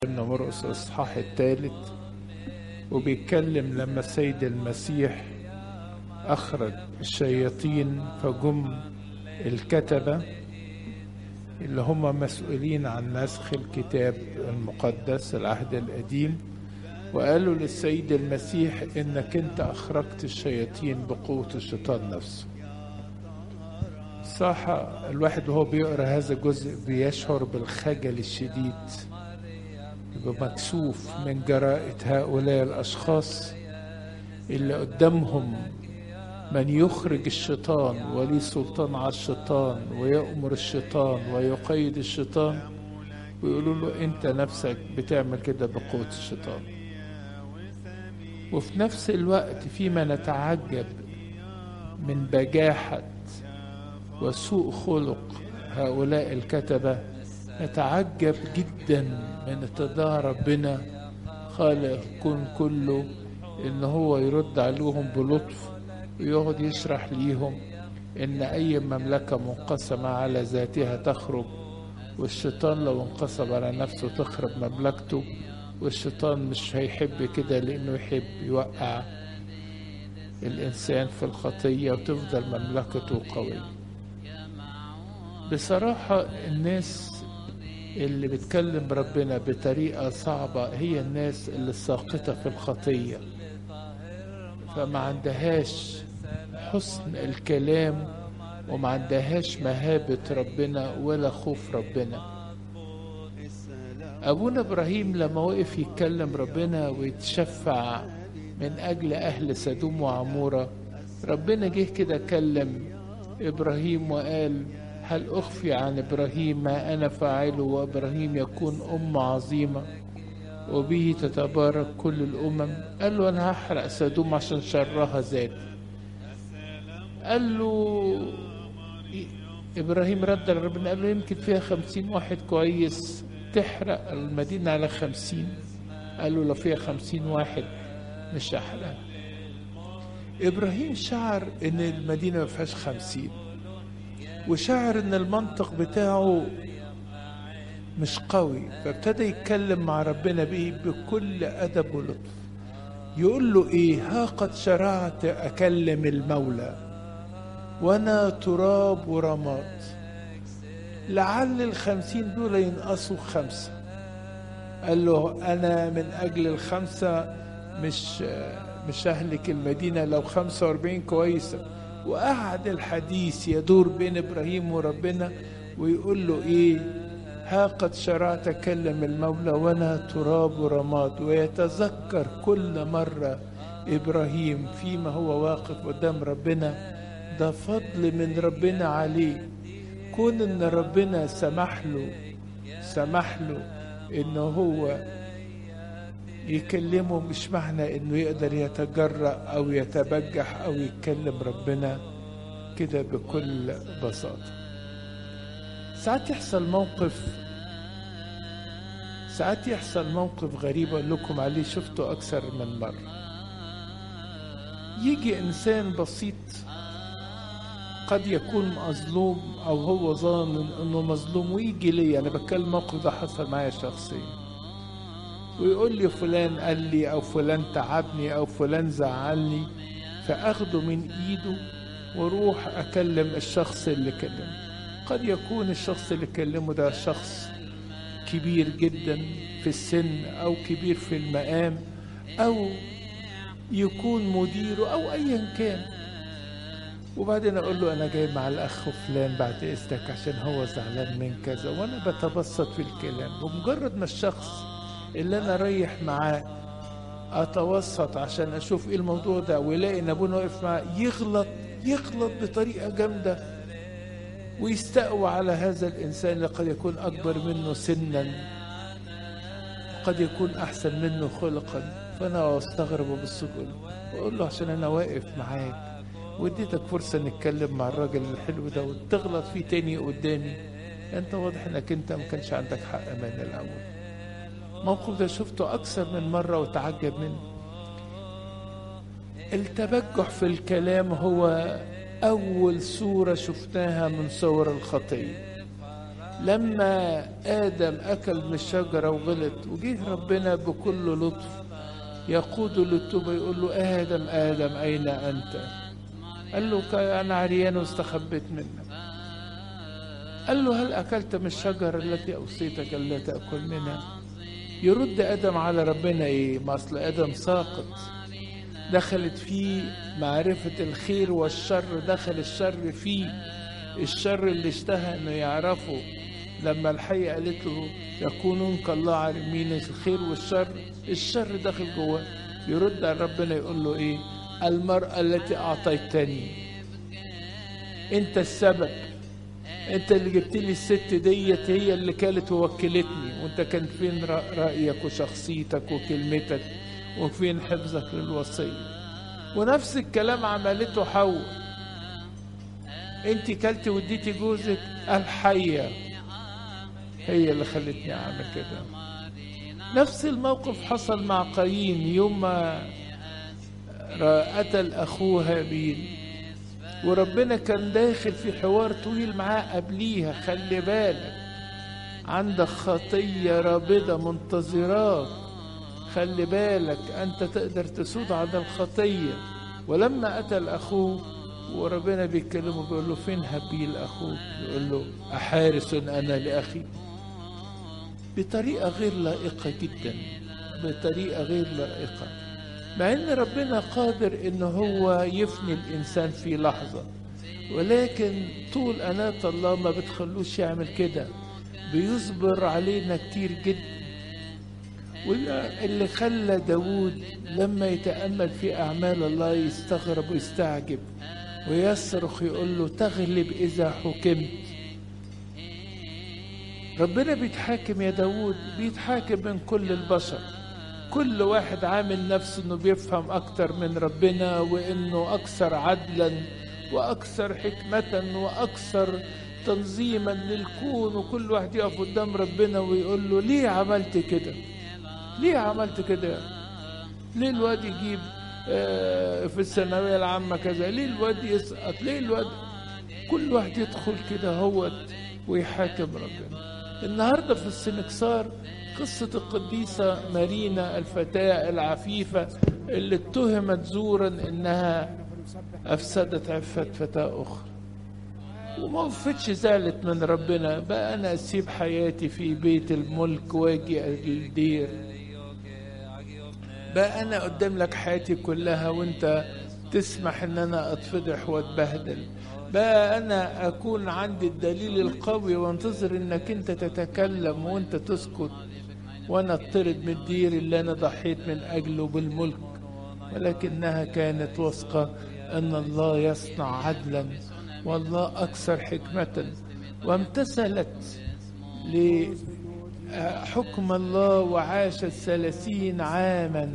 معلمنا مرقس الإصحاح الثالث وبيتكلم لما السيد المسيح أخرج الشياطين فجم الكتبة اللي هم مسؤولين عن نسخ الكتاب المقدس العهد القديم وقالوا للسيد المسيح إنك أنت أخرجت الشياطين بقوة الشيطان نفسه صح الواحد وهو بيقرا هذا الجزء بيشعر بالخجل الشديد يبقى مكسوف من جرائة هؤلاء الأشخاص اللي قدامهم من يخرج الشيطان وليه سلطان على الشيطان ويأمر الشيطان ويقيد الشيطان ويقولوا له أنت نفسك بتعمل كده بقوة الشيطان وفي نفس الوقت فيما نتعجب من بجاحة وسوء خلق هؤلاء الكتبة نتعجب جدا من اتضاع ربنا خالق الكون كله ان هو يرد عليهم بلطف ويقعد يشرح ليهم ان اي مملكة منقسمة على ذاتها تخرج والشيطان لو انقسم على نفسه تخرب مملكته والشيطان مش هيحب كده لانه يحب يوقع الانسان في الخطية وتفضل مملكته قوية بصراحة الناس اللي بتكلم ربنا بطريقة صعبة هي الناس اللي ساقطة في الخطية فما عندهاش حسن الكلام وما عندهاش مهابة ربنا ولا خوف ربنا أبونا إبراهيم لما وقف يتكلم ربنا ويتشفع من أجل أهل سدوم وعمورة ربنا جه كده كلم إبراهيم وقال هل أخفي عن إبراهيم ما أنا فاعله وإبراهيم يكون أمة عظيمة وبه تتبارك كل الأمم قال له أنا هحرق سدوم عشان شرها زاد قال له إبراهيم رد لربنا قال له يمكن فيها خمسين واحد كويس تحرق المدينة على خمسين قال له لو فيها خمسين واحد مش هحرقها إبراهيم شعر إن المدينة ما فيهاش خمسين وشعر ان المنطق بتاعه مش قوي فابتدى يتكلم مع ربنا بيه بكل ادب ولطف يقول له ايه ها قد شرعت اكلم المولى وانا تراب ورماد لعل الخمسين دول ينقصوا خمسة قال له انا من اجل الخمسة مش مش اهلك المدينة لو خمسة واربعين كويسة وقعد الحديث يدور بين ابراهيم وربنا ويقول له ايه ها قد شرعت كلم المولى وانا تراب ورماد ويتذكر كل مره ابراهيم فيما هو واقف قدام ربنا ده فضل من ربنا عليه كون ان ربنا سمح له سمح له ان هو يكلمه مش معنى انه يقدر يتجرأ او يتبجح او يتكلم ربنا كده بكل بساطة ساعات يحصل موقف ساعات يحصل موقف غريب اقول لكم عليه شفته اكثر من مرة يجي انسان بسيط قد يكون مظلوم او هو ظان انه مظلوم ويجي لي انا بتكلم الموقف ده حصل معايا شخصيا ويقول لي فلان قال لي او فلان تعبني او فلان زعلني فاخده من ايده واروح اكلم الشخص اللي كلمه قد يكون الشخص اللي كلمه ده شخص كبير جدا في السن او كبير في المقام او يكون مديره او ايا كان وبعدين اقول له انا جاي مع الاخ فلان بعد اذنك عشان هو زعلان من كذا وانا بتبسط في الكلام بمجرد ما الشخص اللي انا رايح معاه اتوسط عشان اشوف ايه الموضوع ده ويلاقي ان ابونا واقف معاه يغلط يغلط بطريقه جامده ويستقوى على هذا الانسان اللي قد يكون اكبر منه سنا قد يكون احسن منه خلقا فانا استغرب وابص واقول له عشان انا واقف معاك واديتك فرصه نتكلم مع الراجل الحلو ده وتغلط فيه تاني قدامي انت واضح انك انت ما كانش عندك حق من الاول الموقف ده شفته أكثر من مرة وتعجب منه التبجح في الكلام هو أول صورة شفناها من صور الخطية لما آدم أكل من الشجرة وغلط وجه ربنا بكل لطف يقود للتوبة يقول له آدم آدم أين أنت قال له أنا عريان واستخبيت منك قال له هل أكلت من الشجرة التي أوصيتك ألا تأكل منها يرد آدم على ربنا إيه ما أصل آدم ساقط دخلت فيه معرفة الخير والشر دخل الشر فيه الشر اللي اشتهى انه يعرفه لما الحية قالت له يكونون كالله عالمين الخير والشر الشر داخل جواه يرد على ربنا يقول له ايه المرأة التي أعطيتني أنت السبب أنت اللي جبت لي الست ديت هي اللي كانت ووكلتني وأنت كان فين رأيك وشخصيتك وكلمتك وفين حفظك للوصية ونفس الكلام عملته حواء انت كلتي وديتي جوزك الحية هي اللي خلتني اعمل كده نفس الموقف حصل مع قايين يوم ما قتل اخوه هابيل وربنا كان داخل في حوار طويل معاه قبليها خلي بالك عندك خطية رابضة منتظراك خلي بالك أنت تقدر تسود على الخطية ولما قتل أخوه وربنا بيتكلمه بيقول له فين هابيل أخوك يقول له أحارس أنا لأخي بطريقة غير لائقة جدا بطريقة غير لائقة مع ان ربنا قادر ان هو يفني الانسان في لحظة ولكن طول أناة الله ما بتخلوش يعمل كده بيصبر علينا كتير جدا واللي خلى داود لما يتأمل في أعمال الله يستغرب ويستعجب ويصرخ يقول له تغلب إذا حكمت ربنا بيتحاكم يا داود بيتحاكم من كل البشر كل واحد عامل نفسه انه بيفهم اكتر من ربنا وانه اكثر عدلا واكثر حكمة واكثر تنظيما للكون وكل واحد يقف قدام ربنا ويقول له ليه عملت كده ليه عملت كده ليه الواد يجيب في الثانوية العامة كذا ليه الواد يسقط ليه الواد كل واحد يدخل كده هو ويحاكم ربنا النهاردة في السنكسار قصة القديسة مارينا الفتاة العفيفة اللي اتهمت زورا انها افسدت عفة فتاة اخرى وما وفتش زعلت من ربنا بقى انا اسيب حياتي في بيت الملك واجي الدير بقى انا قدام لك حياتي كلها وانت تسمح ان انا اتفضح واتبهدل بقى انا اكون عندي الدليل القوي وانتظر انك انت تتكلم وانت تسكت وانا اطرد من الدير اللي انا ضحيت من اجله بالملك ولكنها كانت واثقة ان الله يصنع عدلا والله اكثر حكمة وامتثلت لحكم الله وعاشت ثلاثين عاما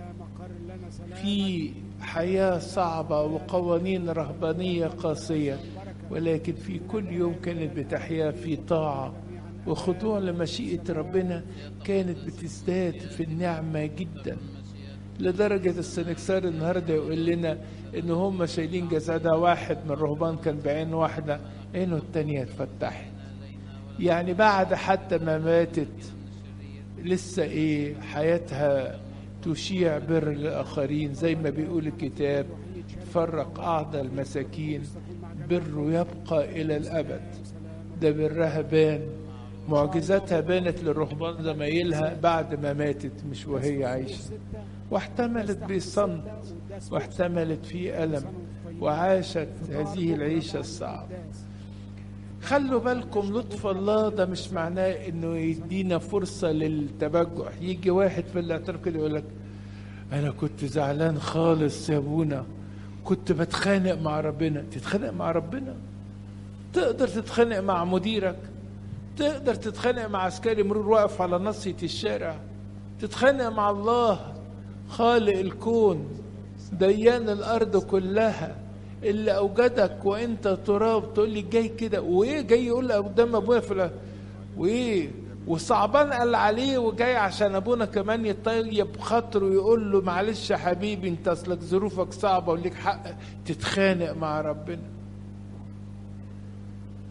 في حياة صعبة وقوانين رهبانية قاسية ولكن في كل يوم كانت بتحيا في طاعة وخضوع لمشيئة ربنا كانت بتزداد في النعمة جدا لدرجة السنكسار النهاردة يقول لنا إن هم شايلين جسدها واحد من الرهبان كان بعين واحدة عينه التانية اتفتحت يعني بعد حتى ما ماتت لسه إيه حياتها تشيع بر للآخرين زي ما بيقول الكتاب فرق أعضى المساكين بره يبقى إلى الأبد ده برها بان معجزاتها بانت للرهبان زمايلها بعد ما ماتت مش وهي عايشة واحتملت بصمت واحتملت في ألم وعاشت هذه العيشة الصعبة خلوا بالكم لطف الله ده مش معناه انه يدينا فرصة للتبجح يجي واحد في الاعتراف كده يقول لك انا كنت زعلان خالص يا ابونا كنت بتخانق مع ربنا تتخانق مع ربنا تقدر تتخانق مع مديرك تقدر تتخانق مع عسكري مرور واقف على نصية الشارع تتخانق مع الله خالق الكون ديان الارض كلها اللي اوجدك وانت تراب تقول لي جاي كده وايه جاي يقول قدام ابويا في وايه وصعبان قال عليه وجاي عشان ابونا كمان يطيب خاطره ويقول له معلش يا حبيبي انت اصلك ظروفك صعبه وليك حق تتخانق مع ربنا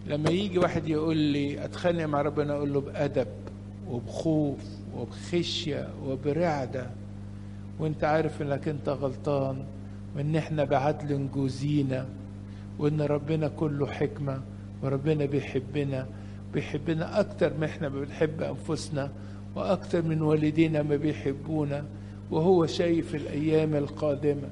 لما يجي واحد يقول لي اتخانق مع ربنا اقول له بادب وبخوف وبخشيه وبرعده وانت عارف انك انت غلطان وان احنا بعدل جوزينا وان ربنا كله حكمه وربنا بيحبنا بيحبنا اكتر ما احنا بنحب انفسنا واكتر من والدينا ما بيحبونا وهو شايف الايام القادمه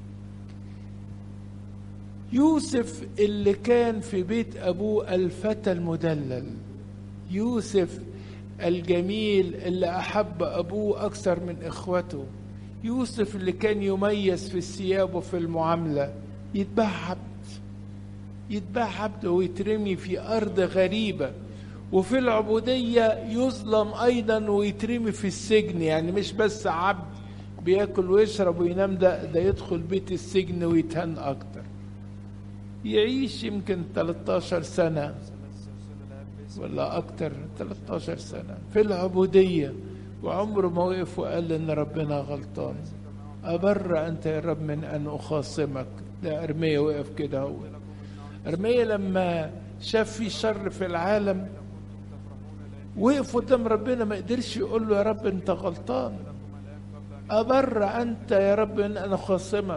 يوسف اللي كان في بيت ابوه الفتى المدلل يوسف الجميل اللي احب ابوه اكثر من اخوته يوسف اللي كان يميز في الثياب وفي المعامله يتباع عبد يتباع عبد ويترمي في ارض غريبه وفي العبوديه يظلم ايضا ويترمي في السجن يعني مش بس عبد بياكل ويشرب وينام ده ده يدخل بيت السجن ويتهان اكتر يعيش يمكن 13 سنة ولا أكتر 13 سنة في العبودية وعمره ما وقف وقال إن ربنا غلطان أبر أنت يا رب من أن أخاصمك ده أرمية وقف كده هو أرمية لما شاف في شر في العالم وقف قدام ربنا ما قدرش يقول له يا رب أنت غلطان أبر أنت يا رب من أن أخاصمك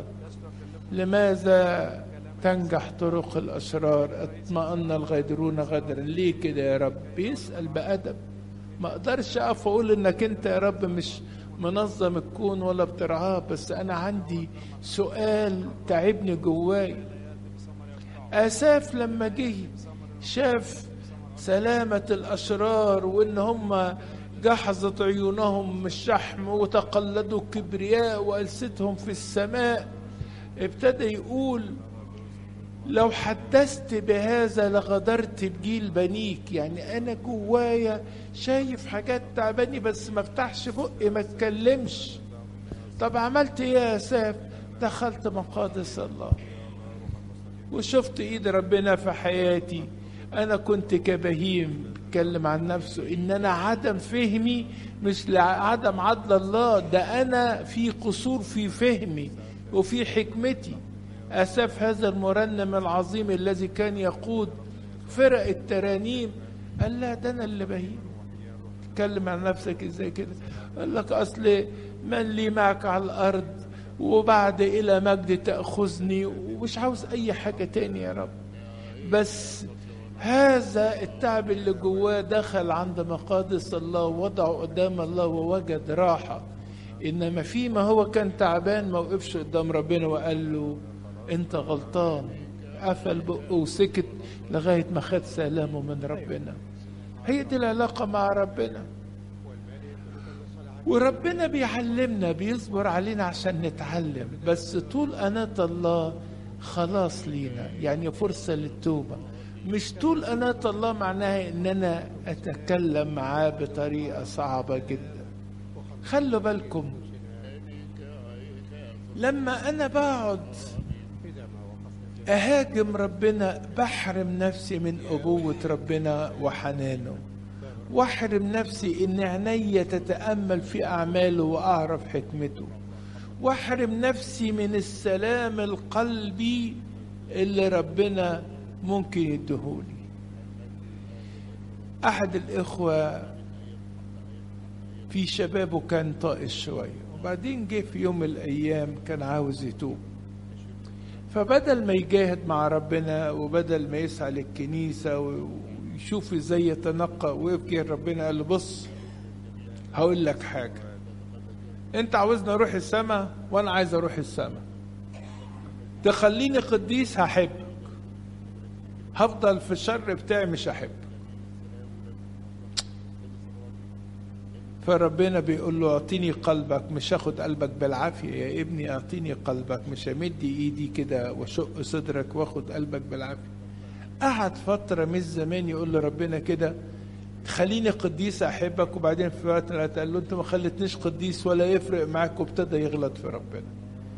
لماذا تنجح طرق الأشرار اطمأن الغادرون غدرا ليه كده يا رب بيسأل بأدب ما أقدرش أقف أقول إنك أنت يا رب مش منظم الكون ولا بترعاه بس أنا عندي سؤال تعبني جواي آساف لما جه شاف سلامة الأشرار وإن هم جحظت عيونهم من الشحم وتقلدوا كبرياء وألستهم في السماء ابتدى يقول لو حدثت بهذا لغدرت بجيل بنيك يعني انا جوايا شايف حاجات تعباني بس ما افتحش بقي ما اتكلمش طب عملت ايه يا ساف دخلت مقادس الله وشفت ايد ربنا في حياتي انا كنت كبهيم بيتكلم عن نفسه ان انا عدم فهمي مش لعدم عدل الله ده انا في قصور في فهمي وفي حكمتي أساف هذا المرنم العظيم الذي كان يقود فرق الترانيم قال لا ده أنا اللي بهيم تكلم عن نفسك ازاي كده قال لك أصل من لي معك على الأرض وبعد إلى مجد تأخذني ومش عاوز أي حاجة تاني يا رب بس هذا التعب اللي جواه دخل عند مقادس الله ووضعه قدام الله ووجد راحة إنما فيما هو كان تعبان ما وقفش قدام ربنا وقال له انت غلطان قفل بقه وسكت لغاية ما خد سلامه من ربنا هي دي العلاقة مع ربنا وربنا بيعلمنا بيصبر علينا عشان نتعلم بس طول أناة الله خلاص لينا يعني فرصة للتوبة مش طول أناة الله معناها إن أنا أتكلم معاه بطريقة صعبة جدا خلوا بالكم لما أنا بقعد أهاجم ربنا بحرم نفسي من أبوة ربنا وحنانه واحرم نفسي إن عيني تتأمل في أعماله وأعرف حكمته واحرم نفسي من السلام القلبي اللي ربنا ممكن يديهولي أحد الإخوة في شبابه كان طائش شوية وبعدين جه في يوم من الأيام كان عاوز يتوب فبدل ما يجاهد مع ربنا وبدل ما يسعى للكنيسة ويشوف ازاي يتنقى ويبكي ربنا قال له بص هقول لك حاجة انت عاوزني اروح السماء وانا عايز اروح السماء تخليني قديس هحبك هفضل في الشر بتاعي مش هحبك فربنا بيقول له اعطيني قلبك مش هاخد قلبك بالعافيه يا ابني اعطيني قلبك مش همد ايدي كده واشق صدرك واخد قلبك بالعافيه قعد فتره من زمان يقول لربنا كده خليني قديس احبك وبعدين في وقت قال له انت ما خلتنيش قديس ولا يفرق معاك وابتدى يغلط في ربنا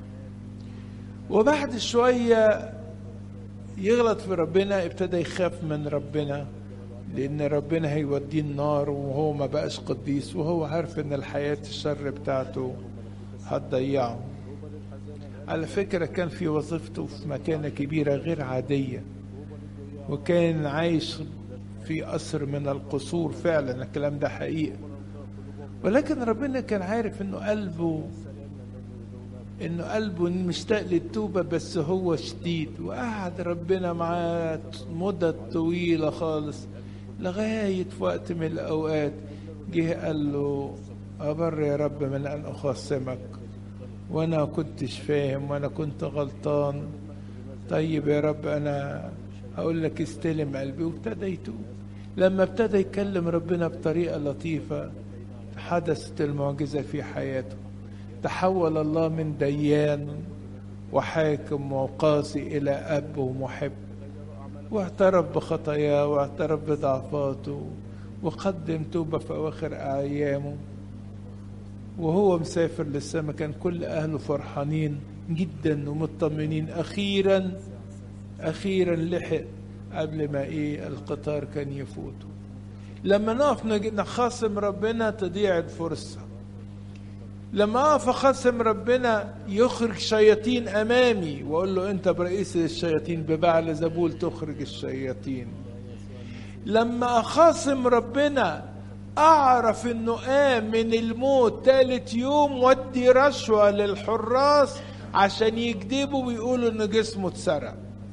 وبعد شويه يغلط في ربنا ابتدى يخاف من ربنا لان ربنا هيوديه النار وهو ما بقاش قديس وهو عارف ان الحياة الشر بتاعته هتضيعه على فكرة كان في وظيفته في مكانة كبيرة غير عادية وكان عايش في قصر من القصور فعلا الكلام ده حقيقي ولكن ربنا كان عارف انه قلبه انه قلبه مشتاق للتوبة بس هو شديد وقعد ربنا معاه مدة طويلة خالص لغاية في وقت من الأوقات جه قال له أبر يا رب من أن أخاصمك وأنا كنتش فاهم وأنا كنت غلطان طيب يا رب أنا هقول لك استلم قلبي وابتدى يتوب لما ابتدى يكلم ربنا بطريقة لطيفة حدثت المعجزة في حياته تحول الله من ديان وحاكم وقاسي إلى أب ومحب واعترف بخطاياه واعترف بضعفاته وقدم توبة في أواخر أيامه وهو مسافر للسماء كان كل أهله فرحانين جدا ومطمنين أخيرا أخيرا لحق قبل ما إيه القطار كان يفوته لما نقف نخاصم ربنا تضيع الفرصة لما اقف اخاصم ربنا يخرج شياطين امامي واقول له انت برئيس الشياطين ببعل زبول تخرج الشياطين لما اخاصم ربنا اعرف انه قام من الموت تالت يوم ودي رشوة للحراس عشان يكذبوا ويقولوا ان جسمه اتسرق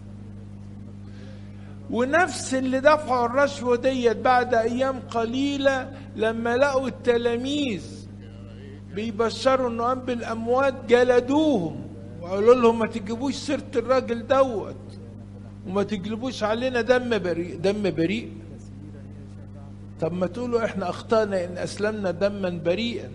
ونفس اللي دفعوا الرشوة ديت بعد ايام قليلة لما لقوا التلاميذ بيبشروا انه قام بالاموات جلدوهم وقالوا لهم ما تجيبوش سيره الراجل دوت وما تجلبوش علينا دم بريء دم بريء طب ما تقولوا احنا اخطانا ان اسلمنا دما بريئا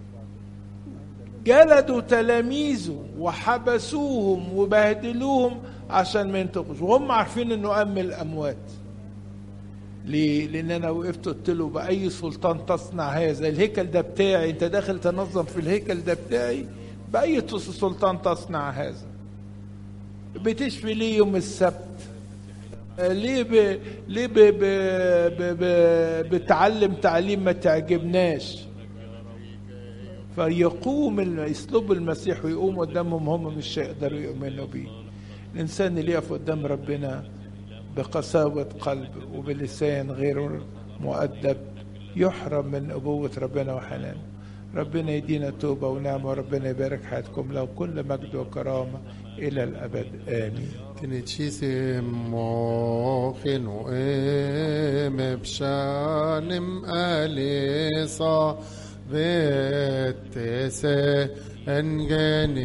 جلدوا تلاميذه وحبسوهم وبهدلوهم عشان ما ينطقوش وهم عارفين انه قام من الاموات ليه؟ لأن أنا وقفت قلت له بأي سلطان تصنع هذا؟ الهيكل ده بتاعي، أنت داخل تنظم في الهيكل ده بتاعي؟ بأي سلطان تصنع هذا؟ بتشفي ليه يوم السبت؟ ليه ب... ليه ب... ب... ب... ب... بتعلم تعليم ما تعجبناش؟ فيقوم يسلبوا المسيح ويقوم قدامهم هم مش هيقدروا يؤمنوا بيه. الإنسان اللي يقف قدام ربنا بقساوة قلب وبلسان غير مؤدب يحرم من أبوة ربنا وحنان ربنا يدينا توبة ونعمة وربنا يبارك حياتكم له كل مجد وكرامة إلى الأبد آمين Knichisimu chinu bshanim alisa vetese engeni